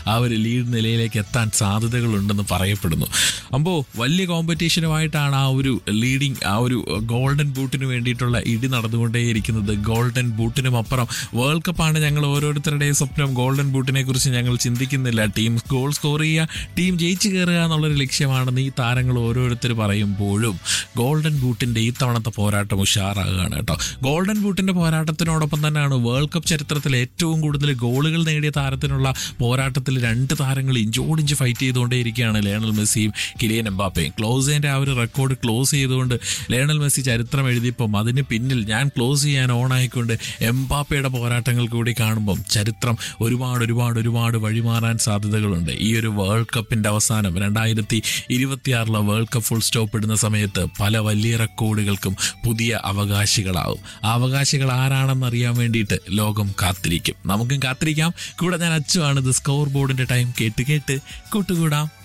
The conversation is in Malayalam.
ആ ഒരു ലീഡ് നിലയിലേക്ക് എത്താൻ സാധ്യതകളുണ്ടെന്ന് പറയപ്പെടുന്നു അപ്പോൾ വലിയ കോമ്പറ്റീഷനുമായിട്ടാണ് ആ ഒരു ലീഡിങ് ആ ഒരു ഗോൾഡൻ ബൂട്ടിന് വേണ്ടിയിട്ടുള്ള ഇടി നടന്നുകൊണ്ടേയിരിക്കുന്നത് ഗോൾഡൻ ബൂട്ടിനും അപ്പുറം വേൾഡ് കപ്പാണ് ഞങ്ങൾ ഓരോരുത്തരുടെയും സ്വപ്നം ഗോൾഡൻ ബൂട്ടിനെ കുറിച്ച് ഞങ്ങൾ ചിന്തിക്കുന്നില്ല ടീം ഗോൾ സ്കോർ ചെയ്യുക ടീം ജയിച്ചു കയറുക എന്നുള്ളൊരു ലക്ഷ്യമാണെന്ന് ഈ താരങ്ങൾ ഓരോരുത്തർ പറയുമ്പോഴും ഗോൾഡൻ ബൂട്ടിന്റെ ഈ തവണത്തെ പോരാട്ടം ഉഷാറാകുകയാണ് കേട്ടോ ഗോൾഡൻ ബൂട്ടിന്റെ പോരാട്ടത്തിനോടൊപ്പം തന്നെയാണ് വേൾഡ് കപ്പ് ചരിത്രത്തിൽ ഏറ്റവും കൂടുതൽ ഗോളുകൾ നേടിയ താരത്തിനുള്ള പോരാട്ടത്തിൽ രണ്ട് താരങ്ങൾ ഇഞ്ചോടിഞ്ച് ഫൈറ്റ് ചെയ്തുകൊണ്ടേയിരിക്കുകയാണ് ലേണൽ മെസ്സിയും കിലിയൻ എംബാപ്പയും ക്ലോസിന്റെ ആ ഒരു റെക്കോർഡ് ക്ലോസ് ചെയ്തുകൊണ്ട് ലേണൽ മെസ്സി ചരിത്രം എഴുതിയപ്പം അതിന് പിന്നിൽ ഞാൻ ക്ലോസ് ചെയ്യാൻ ഓൺ ആയിക്കൊണ്ട് എംബാപ്പയുടെ പോരാട്ടങ്ങൾ കൂടി കാണുമ്പം ചരിത്രം ഒരുപാട് ഒരുപാട് ഒരുപാട് വഴിമാറാൻ സാധ്യതകളുണ്ട് ഈ ഒരു വേൾഡ് കപ്പിന്റെ അവസാനം രണ്ടായിരത്തി ഇരുപത്തിയാറിലെ വേൾഡ് കപ്പ് ഫുൾ സ്റ്റോപ്പ് ഇടുന്ന സമയത്ത് പല വലിയ റെക്കോർഡുകൾക്കും പുതിയ അവകാശികളാവും ആ അവകാശികൾ ആരാണെന്ന് അറിയാൻ വേണ്ടിയിട്ട് ലോകം കാത്തിരിക്കും നമുക്കും കാത്തിരിക്കാം കൂടെ ഞാൻ അച്ചുവാണ് ഇത് സ്കോർ ബോർഡിന്റെ ടൈം കേട്ട് കേട്ട് കൂട്ടുകൂടാം